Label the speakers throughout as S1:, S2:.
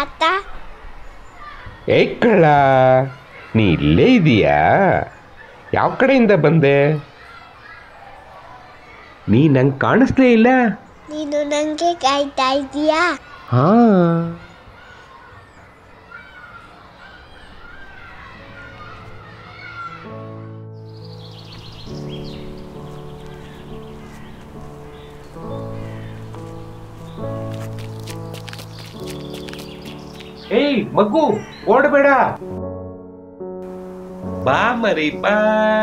S1: ತಾತ
S2: ಏ ಕಳ್ಳ ನೀ ಇಲ್ಲೇ ಇದೀಯಾ ಯಾವ ಕಡೆಯಿಂದ ಬಂದೆ ನೀ ನಂಗೆ ಕಾಣಿಸ್ಲೇ ಇಲ್ಲ
S1: ನೀನು ನನಗೆ ಕಾಯ್ತಾ ಇದೀಯಾ
S2: ಹಾ ಏಯ್ ಮಗು ಓಡಬೇಡ ಬಾ ಮರಿ ಬಾ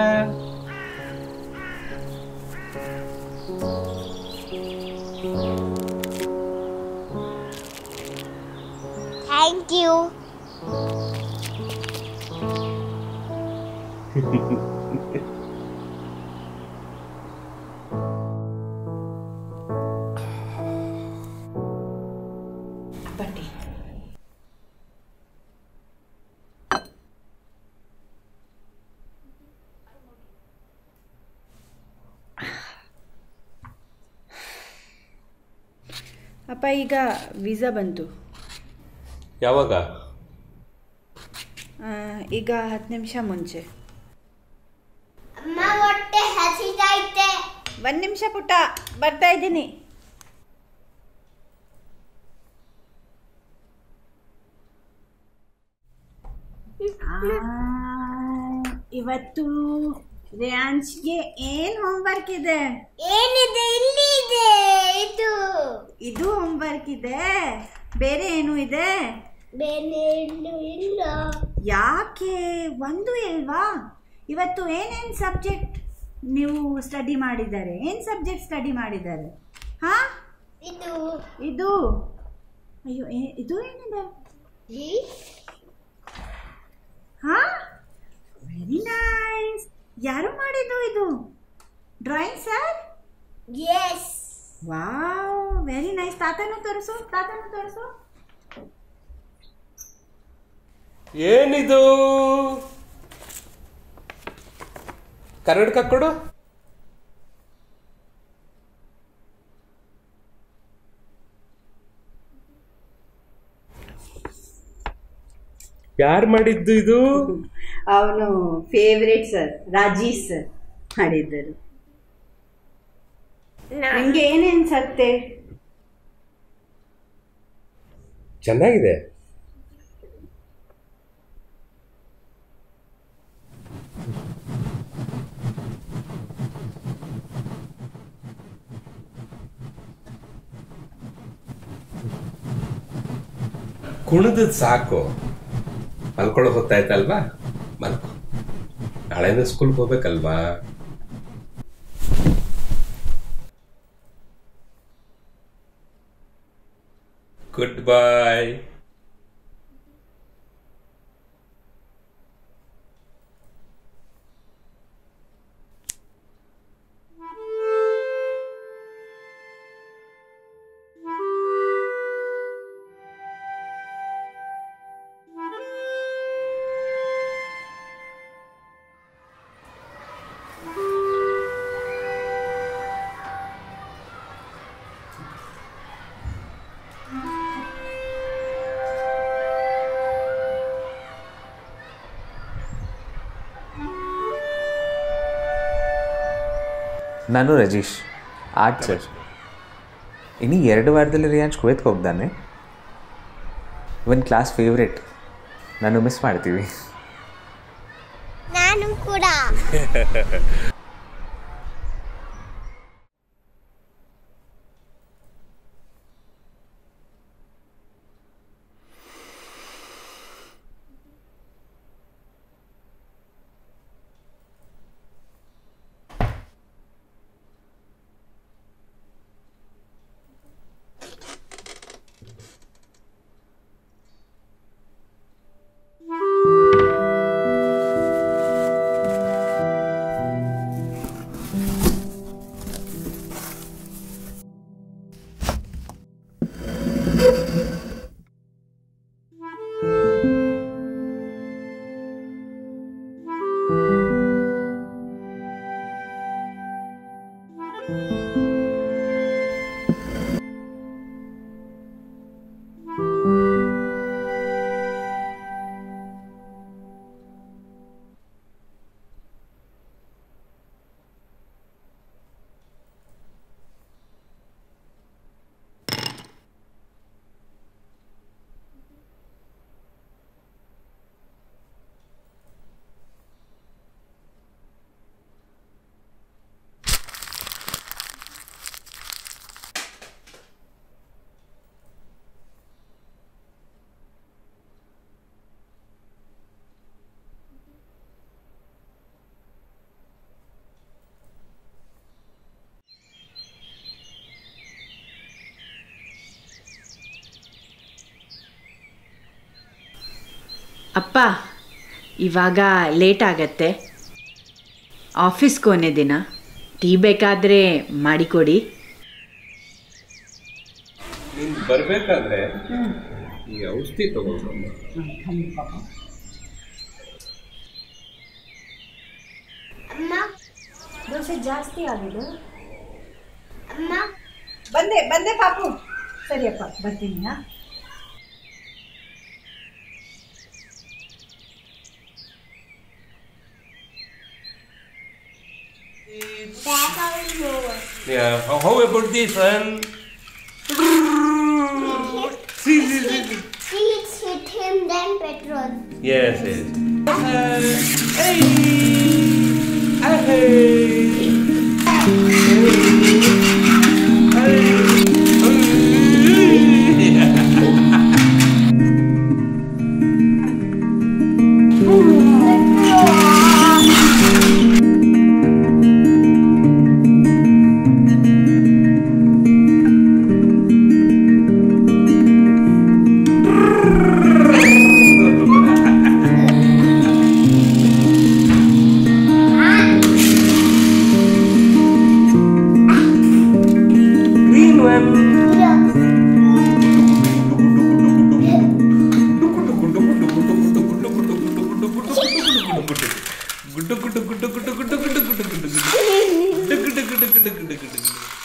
S1: ಥ್ಯಾಂಕ್ ಯು
S3: ಬಟ್ಟಿ ಅಪ್ಪ ಈಗ ವೀಸಾ ಬಂತು
S2: ಯಾವಾಗ
S3: ಆ, ಈಗ ಹತ್ತು ನಿಮಿಷ ಮುಂಚೆ
S1: ಅಮ್ಮ ಹೊಟ್ಟೆ ಹಸಿದೈತೆ
S3: ಒಂದು ನಿಮಿಷ ಪುಟ್ಟ ಬರ್ತಾ ಇದ್ದೀನಿ ಇವತ್ತು ರಿಯಾನ್ಸ್ಗೆ ಏನು ಹೋಮ್ವರ್ಕ್ ಇದೆ
S1: ಏನಿದೆ ಇಲ್ಲಿ ಇದೆ ಇದು
S3: ಇದು ಹೋಮ್ವರ್ಕ್ ಇದೆ ಬೇರೆ ಏನು ಇದೆ
S1: ಬೇರೆ ಏನು ಇಲ್ಲ
S3: ಯಾಕೆ ಒಂದು ಇಲ್ವಾ ಇವತ್ತು ಏನೇನು ಸಬ್ಜೆಕ್ಟ್ ನೀವು ಸ್ಟಡಿ ಮಾಡಿದ್ದಾರೆ ಏನು ಸಬ್ಜೆಕ್ಟ್ ಸ್ಟಡಿ ಮಾಡಿದ್ದಾರೆ ಹಾ
S1: ಇದು
S3: ಇದು ಅಯ್ಯೋ ಏ- ಇದು ಏನಿದೆ
S1: ಈ
S3: ಹಾ ವೆರಿ ನೈಸ್ ಯಾರು ಮಾಡಿದ್ದು ಇದು drawing sir
S1: yes
S3: wow very nice ತಾತನು ತೋರಿಸು ತಾತನು ತೋರಿಸು
S2: ಏನಿದು ಕನ್ನಡಕ ಕೊಡು ಯಾರು ಮಾಡಿದ್ದು ಇದು
S3: ಅವನು ಫೇವ್ರೇಟ್ ಸರ್ ರಾಜೀಶ್ ಸರ್ ಮಾಡಿದ್ದರು ನಿಮ್ಗೆ ಏನೇನು ಸತ್ತೆ
S2: ಚೆನ್ನಾಗಿದೆ ಕುಣಿದದ್ ಸಾಕು ಮಲ್ಕೊಳ್ಳೋ ಹೊತ್ತಾಯ್ತಲ್ವಾ ಮಲ್ಕೊ ನಾಳೆಯಿಂದ ಸ್ಕೂಲ್ಗೆ ಹೋಗ್ಬೇಕಲ್ವಾ ಗುಡ್ ಬಾಯ್
S4: ನಾನು ರಜೀಶ್ ಆರ್ಟ್ ಸರ್ ಇನ್ನು ಎರಡು ವಾರದಲ್ಲಿ ರಿಯಾನ್ಸ್ ಕುವೈತ್ಗೆ ಹೋಗ್ದಾನೆ ಇವನ್ ಕ್ಲಾಸ್ ಫೇವ್ರೇಟ್ ನಾನು ಮಿಸ್ ಮಾಡ್ತೀವಿ
S1: ನಾನು ಕೂಡ
S3: ಅಪ್ಪ ಇವಾಗ ಲೇಟ್ ಆಗತ್ತೆ ಆಫೀಸ್ ಕೊನೆ ದಿನ ಟೀ ಬೇಕಾದರೆ ಮಾಡಿಕೊಡಿ
S2: ನೀನು ಬರಬೇಕಾದ್ರೆ ಈ ಔಷಧಿ ತಗೊಂಡು
S1: ಅಮ್ಮ
S3: ದೋಸೆ ಜಾಸ್ತಿ ಆಗಿದೆ
S1: ಅಮ್ಮ
S3: ಬಂದೆ ಬಂದೆ ಪಾಪು ಸರಿಯಪ್ಪ ಬರ್ತೀನಿ ಹಾ
S1: Dad, how is yours?
S2: Yeah, how, how about this one? See, see, see, see.
S1: Seeds hit him, then petrol.
S2: Yes, yes. Hey! Hey! Green one. Good good good good good good good good good good good good good good good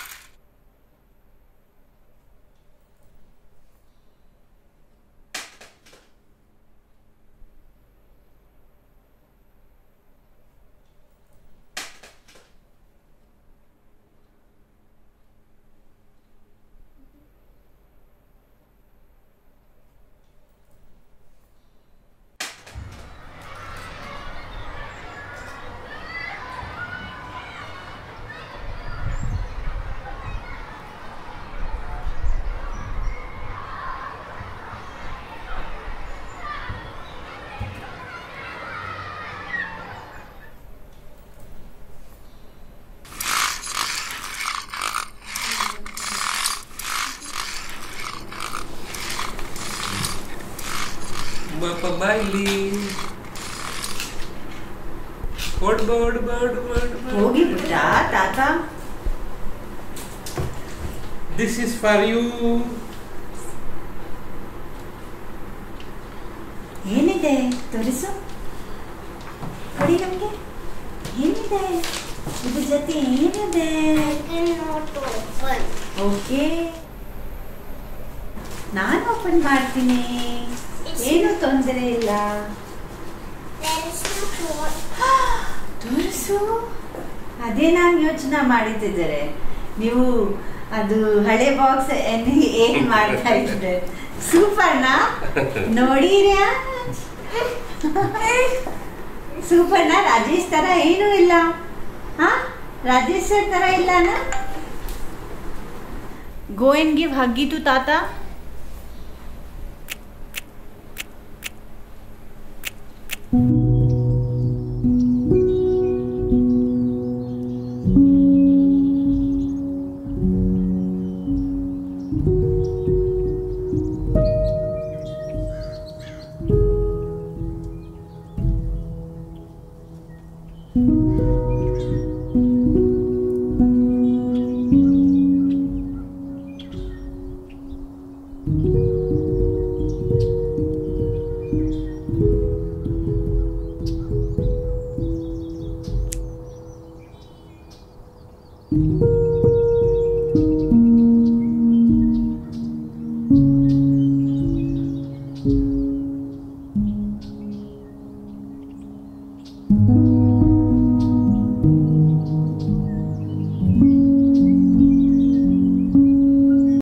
S2: Bapak Bailey. What about, about, about, about?
S3: ಹೋಗಿ ಬಿಟ್ಟ ತಾತ
S2: This is for you.
S3: ಏನಿದೆ ತೋರಿಸು ಕೊಡಿ ನಮಗೆ ಏನಿದೆ ಇದ್ರ ಜೊತೆ ಏನಿದೆ
S1: I cannot open.
S3: ಓಕೆ ನಾನು ಓಪನ್ ಮಾಡ್ತೀನಿ ಏನು ತೊಂದರೆ ಇಲ್ಲ
S1: There is no door.
S3: ತೋರಿಸು ಅದೇ ನಾನು ಯೋಚನೆ ಮಾಡಿದ್ದಿದ್ದಾರೆ ನೀವು ಅದು ಹಳೆ ಬಾಕ್ಸ್ ಏನ್ ಮಾಡ್ತಾ ಇದ್ದೆ ಸೂಪರ್ನಾ ನೋಡಿರ್ಯಾ ಸೂಪರ್ನಾ ರಾಜೇಶ್ ತರ ಏನೂ ಇಲ್ಲ ಹಾ ರಾಜೇಶ್ ಸರ್ ತರ ಇಲ್ಲನಾ go and give huggy to ತಾತ
S1: Thank